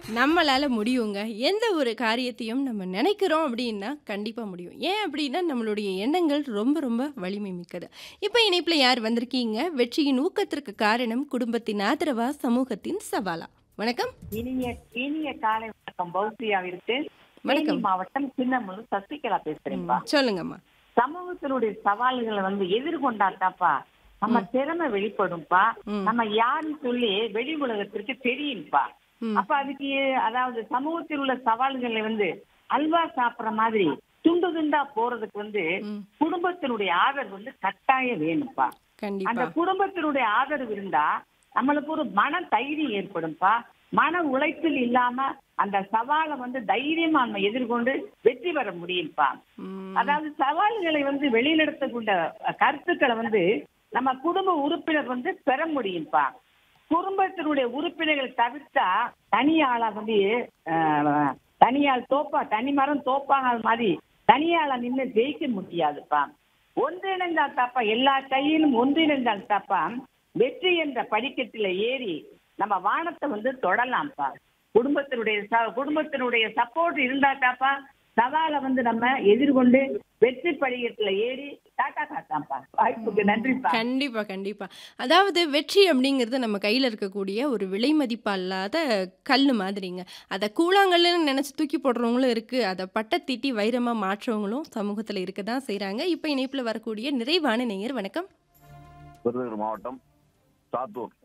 நம்மளால முடியுங்க. எந்த ஒரு காரியத்தையும் நம்ம நினைக்கிறோம் அப்படின்னா, கண்டிப்பா முடியும். ஏன் அப்படின்னா, நம்மளுடைய எண்ணங்கள் ரொம்ப ரொம்ப வலிமை மிக்கது. இப்ப இணைப்புல யார் வந்திருக்கீங்க? வெற்றியின் ஊக்கத்திற்கு காரணம் குடும்பத்தின் ஆதரவா? சமூகத்தின் சவாலா? வணக்கம். இனிய இனிய காலை வணக்கம் பௌசியாவிற்கு தேனி வணக்கம். மாவட்டம் சின்னமுல் சசிகலா பேசுறேன்ப்பா ம், சொல்லுங்கம்மா. சமூகத்தினுடைய சவால்களை வந்து எதிர்கொண்டாத்தாப்பா நம்ம திறமை வெளிப்படும்பா ம். நம்ம யாருன்னு சொல்லி வெளி உலகத்திற்கு தெரியும்பா ம். அப்ப அதுக்கு அதாவது சமூகத்தில் உள்ள சவால்களை வந்து அல்வா சாப்பிடுற மாதிரி துண்டு துண்டா போறதுக்கு வந்து ம். குடும்பத்தினுடைய ஆதரவு வந்து கட்டாயம் வேணும்ப்பா அந்த கண்டிப்பா. குடும்பத்தினுடைய ஆதரவு இருந்தா நம்மளுக்கு ஒரு மன தைரியம் ஏற்படும்பா மன உழைப்பில் இல்லாம அந்த சவாலை வந்து தைரியமா நம்ம எதிர்கொண்டு வெற்றி பெற முடியும்ப்பா ம். அதாவது சவால்களை வந்து வெளிநடத்தக்கூடிய கருத்துக்களை வந்து நம்ம குடும்ப உறுப்பினர் வந்து பெற முடியும்ப்பா குடும்பத்தினுடைய உறுப்பினர்கள் தவிர்த்தா தனியாளா வந்து அஹ், தனியாள் தோப்பா தனி மரம் தோப்பாக மாதிரி தனியாளா நின்று ஜெயிக்க முடியாதுப்பா ஒன்றிணைந்தால் தாப்பா எல்லா கையிலும் ஒன்றிணைந்தால் தாப்பா வெற்றி என்ற படிக்கட்டில ஏறி நம்ம வானத்தை வந்து தொடலாம்ப்பா குடும்பத்தினுடைய ச- குடும்பத்தினுடைய சப்போர்ட் இருந்தா தாப்பா சவாலை வந்து நம்ம எதிர்கொண்டு வெற்றி படிக்கட்டுல ஏறி டாட்டா காட்டாம்ப்பா வாய்ப்புக்கு நன்றிப்பா கண்டிப்பா, கண்டிப்பா. அதாவது வெற்றி அப்படிங்கிறது நம்ம கையில இருக்கக்கூடிய ஒரு விலை மதிப்பா இல்லாத கல்லு மாதிரிங்க. அத கூழாங்கல்லுன்னு நெனச்சு தூக்கி போடுறவங்களும் இருக்கு. அத பட்ட தீட்டி வைரமா மாற்றவங்களும் சமூகத்துல இருக்க தான் செய்றாங்க. இப்ப இணைப்புல வரக்கூடிய நிறைவான நேயர் வணக்கம். விருதுநகர் மாவட்டம் சாத்தூர்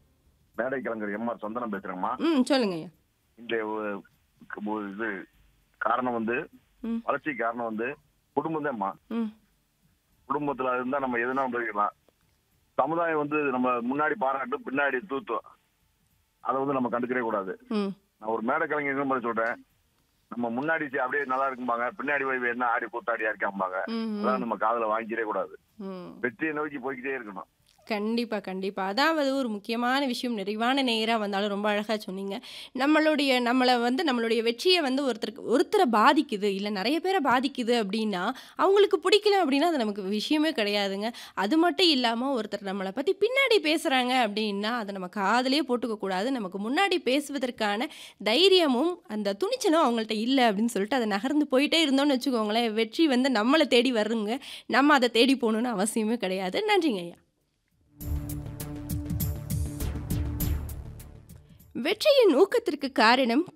மேடை கலைஞர் எம் ஆர் சந்தனம் பேசுறேங்கம்மா ம். சொல்லுங்கய்யா. இந்த ஒ- ஒ- இது காரணம் வந்து ம். வளர்ச்சிக்கு காரணம் வந்து குடும்பம் தான்மா ம். குடும்பத்துல இருந்தா நம்ம எதுனா போய்க்கலாம் சமுதாயம் வந்து நம்ம முன்னாடி பாராட்டும் பின்னாடி தூத்தும் அதை வந்து நம்ம கண்டுக்கவே கூடாது ம். நான் ஒரு மேடை கலைஞர் மாதிரி சொல்றேன் நம்ம முன்னாடி சரி அப்படியே நல்லா இருக்கும்பாங்க பின்னாடி போய் என்ன ஆடி கூத்தாடியா இருக்காம்பாங்க ம். அதான் நம்ம காதுல வாங்கிக்கிறே கூடாது ம். வெற்றியை நோக்கி போய்க்கிட்டே இருக்கணும் கண்டிப்பா, கண்டிப்பா. அதாவது ஒரு முக்கியமான விஷயம் நிறைவான நேயரா வந்தாலும் ரொம்ப அழகா சொன்னீங்க. நம்மளுடைய நம்மள வந்து நம்மளுடைய வெற்றிய வந்து ஒருத்தருக்கு ஒருத்தர பாதிக்குது, இல்ல நெறைய பேர பாதிக்குது அப்படின்னா, அவங்களுக்கு பிடிக்கல அப்படின்னா, அது நமக்கு விஷயமே கிடையாதுங்க. அது மட்டும் இல்லாம ஒருத்தர் நம்மள பத்தி பின்னாடி பேசுறாங்க அப்படின்னா, அத நம்ம காதுலயே போட்டுக்க கூடாது. நமக்கு முன்னாடி பேசுவதற்கான தைரியமும், அந்த துணிச்சலும் அவங்கள்ட்ட இல்ல அப்படின்னு சொல்லிட்டு அத நகர்ந்து போயிட்டே இருந்தோம்னு வச்சுக்கோங்களேன், வெற்றி வந்து நம்மள தேடி வருங்க. நம்ம அத தேடி போணும்னு அவசியமே கிடையாது. நன்றிங்க ஐயா. வெற்றியின் ஊக்கத்திற்கு காரணம்